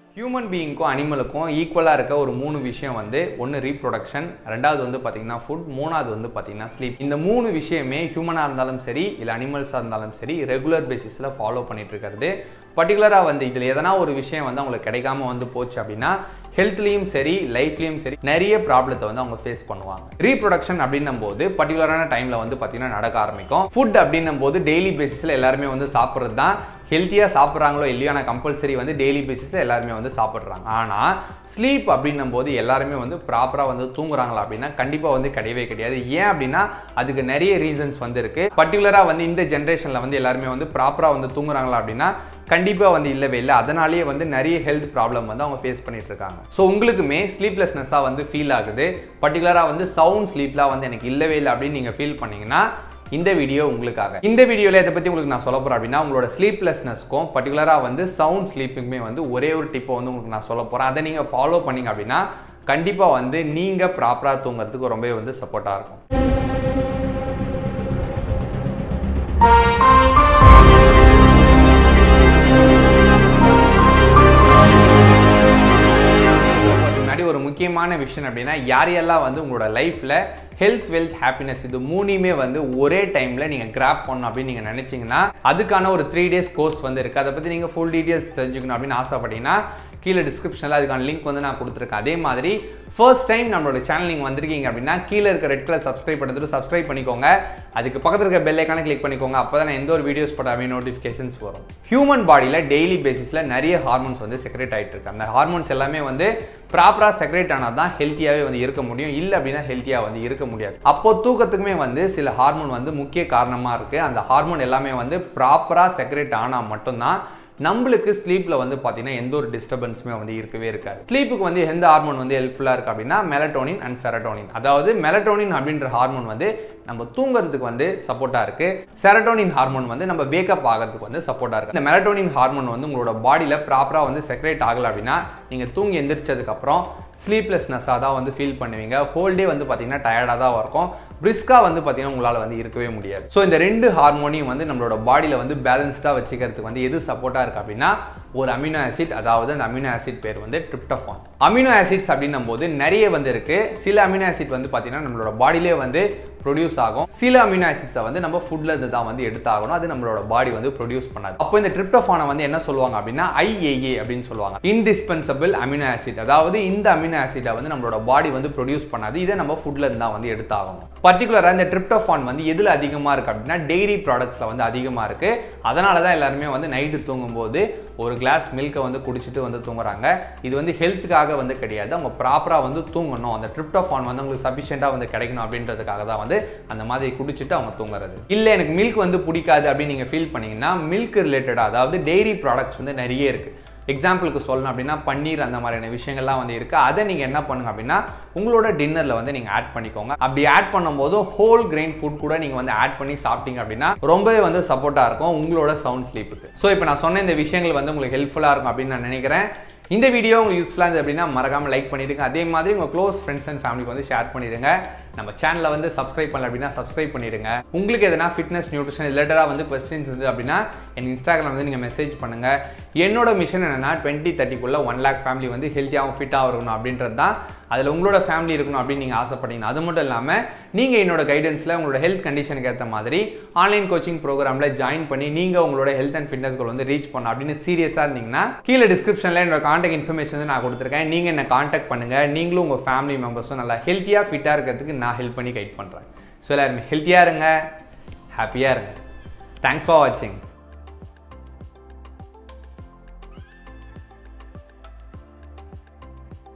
human பீயிங்க்கும் அனிமலுக்கும் ஈக்குவலாக இருக்க ஒரு மூணு விஷயம் வந்து ஒன்று ரீப்ரொடக்ஷன் ரெண்டாவது வந்து பார்த்தீங்கன்னா ஃபுட் மூணாவது வந்து பார்த்தீங்கன்னா ஸ்லீப் இந்த மூணு விஷயமே ஹியூமனாக இருந்தாலும் சரி இல்லை அனிமல்ஸாக இருந்தாலும் சரி ரெகுலர் பேசிஸில் ஃபாலோ பண்ணிட்டு இருக்கிறது பர்டிகுலராக வந்து இதில் எதனா ஒரு விஷயம் வந்து அவங்களுக்கு கிடைக்காம வந்து போச்சு அப்படின்னா ஹெல்த்லேயும் சரி லைஃப்லேயும் சரி நிறைய ப்ராப்ளத்தை வந்து அவங்க ஃபேஸ் பண்ணுவாங்க ரீப்ரொடக்ஷன் அப்படின்னும் போது பர்டிகுலரான டைமில் வந்து பார்த்தீங்கன்னா நடக்க ஆரம்பிக்கும் ஃபுட் அப்படின்னும் போது டெய்லி பேசிஸில் எல்லாருமே வந்து சாப்பிட்றது தான் ஹெல்த்தியாக சாப்பிட்றாங்களோ இல்லையோ ஆனால் கம்பல்சரி வந்து டெய்லி பேசிஸில் எல்லாருமே வந்து சாப்பிட்றாங்க ஆனால் ஸ்லீப் அப்படின்னும் போது எல்லாருமே வந்து ப்ராப்பராக வந்து தூங்குறாங்களா அப்படின்னா கண்டிப்பாக வந்து கிடையவே கிடையாது ஏன் அப்படின்னா அதுக்கு நிறைய ரீசன்ஸ் வந்து இருக்கு பர்டிகுலராக வந்து இந்த ஜென்ரேஷனில் வந்து எல்லாருமே வந்து ப்ராப்பராக வந்து தூங்குறாங்களா அப்படின்னா கண்டிப்பாக வந்து இல்லவே இல்லை அதனாலேயே வந்து நிறைய ஹெல்த் ப்ராப்ளம் வந்து அவங்க ஃபேஸ் பண்ணிட்டு இருக்காங்க ஸோ உங்களுக்குமே ஸ்லீப்லெஸ்னஸாக வந்து ஃபீல் ஆகுது பர்டிகுலராக வந்து சவுண்ட் ஸ்லீப்லாம் வந்து எனக்கு இல்லவே இல்லை அப்படின்னு நீங்கள் ஃபீல் பண்ணீங்கன்னா இந்த வீடியோ உங்களுக்காக இந்த வீடியோவில் இதை பற்றி உங்களுக்கு நான் சொல்ல போகிறேன் அப்படின்னா உங்களோட ஸ்லீப்லெஸ்னஸ்க்கும் பர்டிகுலராக வந்து சவுண்ட் ஸ்லீப்புக்குமே வந்து ஒரே ஒரு டிப்பை வந்து உங்களுக்கு நான் சொல்ல போகிறேன் அதை நீங்கள் ஃபாலோ பண்ணீங்க அப்படின்னா கண்டிப்பாக வந்து நீங்கள் ப்ராப்பராக தூங்குறதுக்கு ரொம்பவே வந்து சப்போர்ட்டாக இருக்கும் முன்னாடி ஒரு முக்கியமான விஷயம் அப்படின்னா யார் யாரெல்லாம் வந்து உங்களோட லைஃப்பில் ஹெல்த் வெல்த் ஹாப்பினஸ் இது மூணுமே வந்து ஒரே டைமில் நீங்கள் கிராப் பண்ணணும் அப்படின்னு நீங்கள் நினச்சிங்கன்னா அதுக்கான ஒரு த்ரீ டேஸ் கோர்ஸ் வந்து இருக்குது அதை பற்றி நீங்கள் ஃபுல் டீட்டெயில்ஸ் தெரிஞ்சுக்கணும் அப்படின்னு ஆசைப்பட்டீங்கன்னா கீழே டிஸ்கிரிப்ஷனில் அதுக்கான லிங்க் வந்து நான் கொடுத்துருக்கேன் அதே மாதிரி ஃபர்ஸ்ட் டைம் நம்மளோட சேனல் நீங்கள் வந்திருக்கீங்க அப்படின்னா கீழே இருக்க ரெட் கலர் சப்ஸ்கிரைப் பண்ணுறது சப்ஸ்கிரைப் பண்ணிக்கோங்க அதுக்கு பக்கத்தில் இருக்க பெல் ஐக்கான கிளிக் பண்ணிக்கோங்க அப்போ தான் எந்த ஒரு வீடியோஸ் போட்டாவே நோட்டிஃபிகேஷன்ஸ் வரும் ஹியூமன் பாடியில் டெய்லி பேசிஸில் நிறைய ஹார்மோன்ஸ் வந்து செக்ரேட் ஆகிட்டு இருக்கு அந்த ஹார்மோன்ஸ் எல்லாமே வந்து ப்ராப்பராக செக்ரேட் ஆனால் தான் ஹெல்த்தியாகவே வந்து இருக்க முடியும் இல்லை அப்படின்னா ஹெல்த்தியாக வந்து இருக்க முடியாது அப்போ தூக்கத்துக்குமே வந்து சில ஹார்மோன் வந்து முக்கிய காரணமாக இருக்குது அந்த ஹார்மோன் எல்லாமே வந்து ப்ராப்பராக செக்ரேட் ஆனால் மட்டும்தான் நம்மளுக்கு ஸ்லீப்பில் வந்து பார்த்தீங்கன்னா எந்த ஒரு டிஸ்டர்பன்ஸுமே வந்து இருக்கவே இருக்காது ஸ்லீப்புக்கு வந்து எந்த ஹார்மோன் வந்து ஹெல்ப்ஃபுல்லாக இருக்குது அப்படின்னா மெலட்டோனின் அண்ட் செரட்டோனின் அதாவது மெலட்டோனின் அப்படின்ற ஹார்மோன் வந்து நம்ம தூங்குறதுக்கு வந்து சப்போர்ட்டாக இருக்கு செரட்டோனின் ஹார்மோன் வந்து நம்ம வேக்கப் ஆகிறதுக்கு வந்து சப்போர்ட்டாக இருக்கு இந்த மெலட்டோனின் ஹார்மோன் வந்து உங்களோட பாடியில் ப்ராப்பராக வந்து செக்ரேட் ஆகலை அப்படின்னா நீங்கள் தூங்கி எந்திரிச்சதுக்கப்புறம் ஸ்லீப்லெஸ்னஸாக தான் வந்து ஃபீல் பண்ணுவீங்க ஹோல் டே வந்து பார்த்தீங்கன்னா டயர்டாக தான் இருக்கும் பிரிஸ்காக வந்து பார்த்தீங்கன்னா உங்களால் வந்து இருக்கவே முடியாது ஸோ இந்த ரெண்டு ஹார்மோனையும் வந்து நம்மளோட பாடியில் வந்து பேலன்ஸ்டாக வச்சுக்கிறதுக்கு வந்து எது சப்போர்ட்டாக இருக்குது அப்படின்னா ஒரு அமினோ ஆசிட் அதாவது அந்த அமினோ ஆசிட் பேர் வந்து ட்ரிப்டோஃபான் அமினோ ஆசிட்ஸ் அப்படின்னும் போது நிறைய வந்து இருக்கு சில அமினோ ஆசிட் வந்து பார்த்தீங்கன்னா நம்மளோட பாடியிலே வந்து ப்ரொடியூஸ் ஆகும் சில அமினோ ஆசிட்ஸை வந்து நம்ம ஃபுட்ல இருந்து தான் வந்து எடுத்தாகணும் அது நம்மளோட பாடி வந்து ப்ரொடியூஸ் பண்ணாது அப்போ இந்த ட்ரிப்டோஃபானை வந்து என்ன சொல்லுவாங்க அப்படின்னா ஐஏஏ அப்படின்னு சொல்லுவாங்க இன்டிஸ்பென்சபிள் அமினோ ஆசிட் அதாவது இந்த அமினோ ஆசிட்டை வந்து நம்மளோட பாடி வந்து ப்ரொடியூஸ் பண்ணாது இதை நம்ம ஃபுட்ல இருந்து தான் வந்து எடுத்தாகணும் பர்டிகுலராக இந்த ட்ரிப்டோஃபான் வந்து எதில் அதிகமாக இருக்குது அப்படின்னா டெய்ரி ப்ராடக்ட்ஸில் வந்து அதிகமாக இருக்குது அதனால தான் எல்லாருமே வந்து நைட்டு தூங்கும்போது ஒரு கிளாஸ் மில்கை வந்து குடிச்சிட்டு வந்து தூங்குறாங்க இது வந்து ஹெல்த்துக்காக வந்து கிடையாது அவங்க ப்ராப்பராக வந்து தூங்கணும் அந்த ட்ரிப்டோஃபான் வந்து உங்களுக்கு சஃபிஷியண்டாக வந்து கிடைக்கணும் அப்படின்றதுக்காக தான் வந்து அந்த மாதிரி குடிச்சிட்டு அவங்க தூங்குறது இல்லை எனக்கு மில்க் வந்து பிடிக்காது அப்படின்னு நீங்கள் ஃபீல் பண்ணீங்கன்னா மில்க் ரிலேட்டடாக அதாவது டெய்ரி ப்ராடக்ட்ஸ் வந்து நிறைய இருக்குது எக்ஸாம்பிளுக்கு சொல்லணும் அப்படின்னா பன்னீர் அந்த மாதிரியான விஷயங்கள்லாம் வந்து இருக்குது அதை நீங்கள் என்ன பண்ணுங்க அப்படின்னா உங்களோட டின்னரில் வந்து நீங்கள் ஆட் பண்ணிக்கோங்க அப்படி ஆட் பண்ணும்போது ஹோல் கிரெயின் ஃபுட் கூட நீங்கள் வந்து ஆட் பண்ணி சாப்பிட்டீங்க அப்படின்னா ரொம்பவே வந்து சப்போர்ட்டாக இருக்கும் உங்களோட சவுண்ட் ஸ்லீப்புக்கு ஸோ இப்போ நான் சொன்ன இந்த விஷயங்கள் வந்து உங்களுக்கு ஹெல்ப்ஃபுல்லாக இருக்கும் அப்படின்னு நான் நினைக்கிறேன் இந்த வீடியோ உங்களுக்கு யூஸ்ஃபுல்லாக இருந்தது அப்படின்னா மறக்காமல் லைக் பண்ணிடுங்க அதே மாதிரி உங்கள் க்ளோஸ் ஃப்ரெண்ட்ஸ் அண்ட் ஃபேமிலிக்கு வந்து ஷேர் பண்ணிடுங்க நம்ம சேனலை வந்து சப்ஸ்கிரைப் பண்ணல அப்படின்னா சப்ஸ்கிரைப் பண்ணிடுங்க உங்களுக்கு எதனா ஃபிட்னஸ் நியூட்ரிஷன் ரிலேட்டடாக வந்து கொஸ்டின்ஸ் இருந்து அப்படின்னா என் இன்ஸ்டாகிராம் வந்து நீங்கள் மெசேஜ் பண்ணுங்க என்னோட மிஷன் என்னன்னா டுவெண்ட்டி தேர்ட்டிக்குள்ள ஒன் லேக் ஃபேமிலி வந்து ஹெல்த்தியாகவும் ஃபிட்டாக இருக்கணும் அப்படின்றது தான் அதில் உங்களோட ஃபேமிலி இருக்கணும் அப்படின்னு நீங்கள் ஆசைப்பட்டீங்கன்னா அது மட்டும் இல்லாமல் நீங்கள் என்னோட கைடன்ஸில் உங்களோட ஹெல்த் கண்டிஷனுக்கு ஏற்ற மாதிரி ஆன்லைன் கோச்சிங் ப்ரோக்ராமில் ஜாயின் பண்ணி நீங்கள் உங்களோட ஹெல்த் அண்ட் ஃபிட்னஸ் கோல் வந்து ரீச் பண்ணணும் அப்படின்னு சீரியஸாக இருந்தீங்கன்னா கீழே டிஸ்கிரிப்ஷனில் என்னோட காண்டாக்ட் இன்ஃபர்மேஷன் வந்து நான் கொடுத்துருக்கேன் நீங்கள் என்ன காண்டாக்ட் பண்ணுங்கள் நீங்களும் உங்கள் ஃபேமிலி மெம்பர்ஸும் நல்லா ஹெல்த்தியாக ஃபிட்டாக இருக்கிறதுக்கு நான் ஹெல்ப் பண்ணி கைட் பண்ணுறேன் ஸோ எல்லாருமே ஹெல்த்தியாக இருங்க ஹாப்பியாக இருங்க தேங்க்ஸ் ஃபார் வாட்சிங்